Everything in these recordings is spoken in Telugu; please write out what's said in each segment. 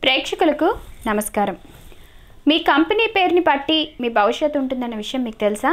ప్రేక్షకులకు నమస్కారం మీ కంపెనీ పేరుని బట్టి మీ భవిష్యత్తు ఉంటుందన్న విషయం మీకు తెలుసా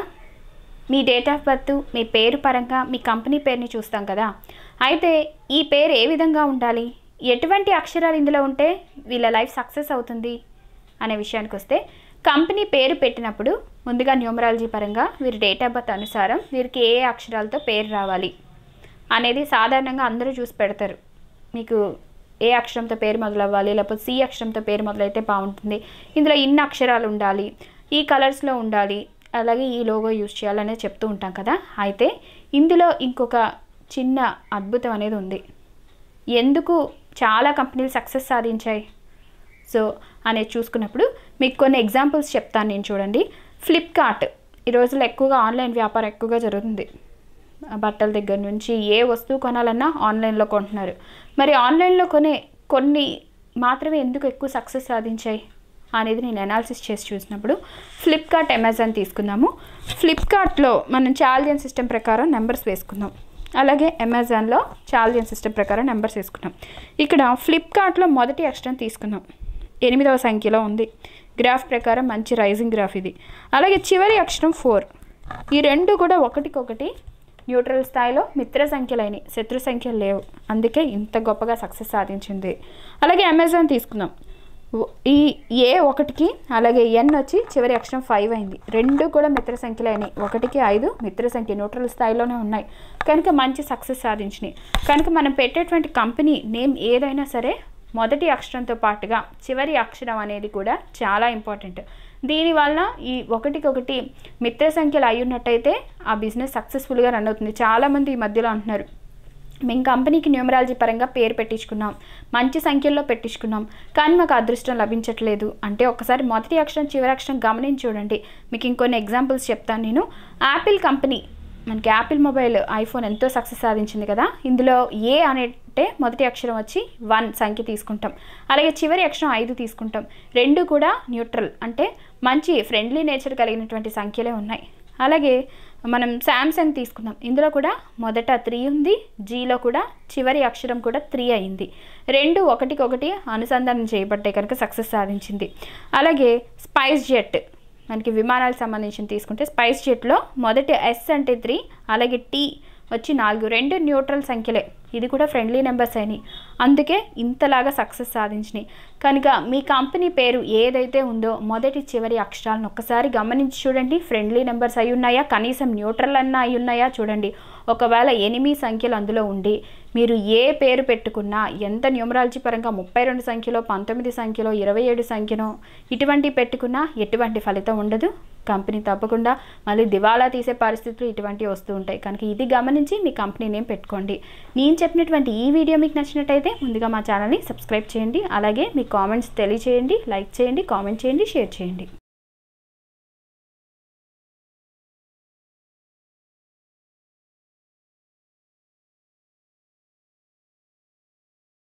మీ డేట్ ఆఫ్ బర్త్ మీ పేరు పరంగా మీ కంపెనీ పేరుని చూస్తాం కదా అయితే ఈ పేరు ఏ విధంగా ఉండాలి ఎటువంటి అక్షరాలు ఇందులో ఉంటే వీళ్ళ లైఫ్ సక్సెస్ అవుతుంది అనే విషయానికి వస్తే కంపెనీ పేరు పెట్టినప్పుడు ముందుగా న్యూమరాలజీ పరంగా వీరి డేట్ ఆఫ్ బర్త్ అనుసారం వీరికి ఏ ఏ అక్షరాలతో పేరు రావాలి అనేది సాధారణంగా అందరూ చూసి పెడతారు మీకు ఏ అక్షరంతో పేరు మొదలవ్వాలి లేకపోతే సి అక్షరంతో పేరు మొదలైతే బాగుంటుంది ఇందులో ఇన్ని అక్షరాలు ఉండాలి ఈ కలర్స్లో ఉండాలి అలాగే ఈ లోగో యూజ్ చేయాలనేది చెప్తూ ఉంటాం కదా అయితే ఇందులో ఇంకొక చిన్న అద్భుతం అనేది ఉంది ఎందుకు చాలా కంపెనీలు సక్సెస్ సాధించాయి సో అనేది చూసుకున్నప్పుడు మీకు కొన్ని ఎగ్జాంపుల్స్ చెప్తాను నేను చూడండి ఫ్లిప్కార్ట్ ఈ రోజుల్లో ఎక్కువగా ఆన్లైన్ వ్యాపారం ఎక్కువగా జరుగుతుంది బట్టల దగ్గర నుంచి ఏ వస్తువు కొనాలన్నా ఆన్లైన్లో కొంటున్నారు మరి ఆన్లైన్లో కొనే కొన్ని మాత్రమే ఎందుకు ఎక్కువ సక్సెస్ సాధించాయి అనేది నేను అనాలిసిస్ చేసి చూసినప్పుడు ఫ్లిప్కార్ట్ అమెజాన్ తీసుకుందాము ఫ్లిప్కార్ట్లో మనం చాలియన్ సిస్టమ్ ప్రకారం నెంబర్స్ వేసుకుందాం అలాగే అమెజాన్లో చాలియన్ సిస్టమ్ ప్రకారం నెంబర్స్ వేసుకున్నాం ఇక్కడ ఫ్లిప్కార్ట్లో మొదటి అక్షరం తీసుకుందాం ఎనిమిదవ సంఖ్యలో ఉంది గ్రాఫ్ ప్రకారం మంచి రైజింగ్ గ్రాఫ్ ఇది అలాగే చివరి అక్షరం ఫోర్ ఈ రెండు కూడా ఒకటికొకటి న్యూట్రల్ స్థాయిలో మిత్ర సంఖ్యలైనవి శత్రు సంఖ్యలు లేవు అందుకే ఇంత గొప్పగా సక్సెస్ సాధించింది అలాగే అమెజాన్ తీసుకుందాం ఓ- ఈ ఏ ఒకటికి అలాగే ఎన్ వచ్చి చివరి అక్షరం ఫైవ్ అయింది రెండు కూడా మిత్ర సంఖ్యలు అయినాయి ఒకటికి ఐదు మిత్ర సంఖ్య న్యూట్రల్ స్థాయిలోనే ఉన్నాయి కనుక మంచి సక్సెస్ సాధించినాయి కనుక మనం పెట్టేటువంటి కంపెనీ నేమ్ ఏదైనా సరే మొదటి అక్షరంతో పాటుగా చివరి అక్షరం అనేది కూడా చాలా ఇంపార్టెంట్ దీనివల్ల ఈ ఒకటికొకటి మిత్ర సంఖ్యలు అయి ఉన్నట్టయితే ఆ బిజినెస్ సక్సెస్ఫుల్గా రన్ అవుతుంది చాలామంది ఈ మధ్యలో అంటున్నారు మేము కంపెనీకి న్యూమరాలజీ పరంగా పేరు పెట్టించుకున్నాం మంచి సంఖ్యల్లో పెట్టించుకున్నాం కానీ మాకు అదృష్టం లభించట్లేదు అంటే ఒకసారి మొదటి అక్షరం చివరి అక్షరం గమనించి చూడండి మీకు ఇంకొన్ని ఎగ్జాంపుల్స్ చెప్తాను నేను యాపిల్ కంపెనీ మనకి యాపిల్ మొబైల్ ఐఫోన్ ఎంతో సక్సెస్ సాధించింది కదా ఇందులో ఏ అనేటే మొదటి అక్షరం వచ్చి వన్ సంఖ్య తీసుకుంటాం అలాగే చివరి అక్షరం ఐదు తీసుకుంటాం రెండు కూడా న్యూట్రల్ అంటే మంచి ఫ్రెండ్లీ నేచర్ కలిగినటువంటి సంఖ్యలే ఉన్నాయి అలాగే మనం శాంసంగ్ తీసుకుందాం ఇందులో కూడా మొదట త్రీ ఉంది జీలో కూడా చివరి అక్షరం కూడా త్రీ అయింది రెండు ఒకటికొకటి అనుసంధానం చేయబడ్డాయి కనుక సక్సెస్ సాధించింది అలాగే స్పైస్ జెట్ మనకి విమానాలకు సంబంధించి తీసుకుంటే స్పైస్ జెట్లో మొదటి ఎస్ అంటే త్రీ అలాగే టీ వచ్చి నాలుగు రెండు న్యూట్రల్ సంఖ్యలే ఇది కూడా ఫ్రెండ్లీ నెంబర్స్ అయినాయి అందుకే ఇంతలాగా సక్సెస్ సాధించినాయి కనుక మీ కంపెనీ పేరు ఏదైతే ఉందో మొదటి చివరి అక్షరాలను ఒక్కసారి గమనించి చూడండి ఫ్రెండ్లీ నెంబర్స్ అయి ఉన్నాయా కనీసం న్యూట్రల్ అన్నా అయి ఉన్నాయా చూడండి ఒకవేళ ఎనిమిది సంఖ్యలు అందులో ఉండి మీరు ఏ పేరు పెట్టుకున్నా ఎంత న్యూమరాలజీ పరంగా ముప్పై రెండు సంఖ్యలో పంతొమ్మిది సంఖ్యలో ఇరవై ఏడు సంఖ్యలో ఇటువంటి పెట్టుకున్నా ఎటువంటి ఫలితం ఉండదు కంపెనీ తప్పకుండా మళ్ళీ దివాలా తీసే పరిస్థితులు ఇటువంటివి వస్తూ ఉంటాయి కనుక ఇది గమనించి మీ కంపెనీ నేమ్ పెట్టుకోండి నేను చెప్పినటువంటి ఈ వీడియో మీకు నచ్చినట్టయితే ముందుగా మా ఛానల్ని సబ్స్క్రైబ్ చేయండి అలాగే మీ కామెంట్స్ తెలియచేయండి లైక్ చేయండి కామెంట్ చేయండి షేర్ చేయండి